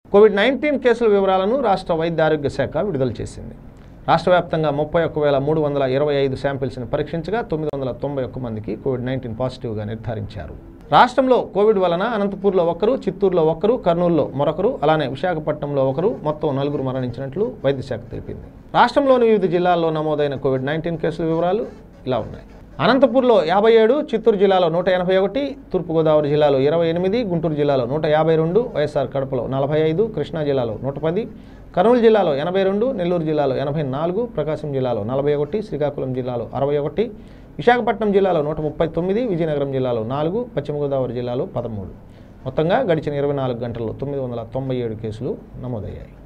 Covid nineteen కేసుల వివరాలను రాష్ట్ర వైద్య ఆరోగ్య శాఖ విడుదల చేసింది రాష్ట్ర వ్యాప్తంగా ముప్పై ఒక్క వేల మూడు వందల ఇరవై ఐదు శాంపిల్స్ని పరీక్షించగా తొమ్మిది వందల తొంభై ఒక్క మందికి కోవిడ్ నైన్టీన్ పాజిటివ్గా నిర్ధారించారు రాష్ట్రంలో కోవిడ్ వలన అనంతపూర్లో ఒకరు చిత్తూరులో ఒకరు కర్నూలులో మరొకరు అలానే విశాఖపట్నంలో ఒకరు మొత్తం నలుగురు మరణించినట్లు వైద్య శాఖ తెలిపింది రాష్ట్రంలోని వివిధ జిల్లాల్లో నమోదైన కోవిడ్ నైన్టీన్ కేసుల వివరాలు ఇలా ఉన్నాయి అనంతపూర్లో యాభై ఏడు చిత్తూరు జిల్లాలో నూట ఎనభై ఒకటి తూర్పుగోదావరి జిల్లాలో ఇరవై ఎనిమిది గుంటూరు జిల్లాలో నూట యాభై రెండు వైఎస్ఆర్ కడపలో నలభై ఐదు కృష్ణా జిల్లాలో నూట పది కర్నూలు జిల్లాలో ఎనభై రెండు నెల్లూరు జిల్లాలో ఎనభై నాలుగు ప్రకాశం జిల్లాలో నలభై ఒకటి శ్రీకాకుళం జిల్లాలో అరవై ఒకటి విశాఖపట్నం జిల్లాలో నూట ముప్పై తొమ్మిది విజయనగరం జిల్లాలో నాలుగు పశ్చిమ గోదావరి జిల్లాలో పదమూడు మొత్తంగా గడిచిన ఇరవై నాలుగు గంటల్లో తొమ్మిది వందల తొంభై ఏడు కేసులు నమోదయ్యాయి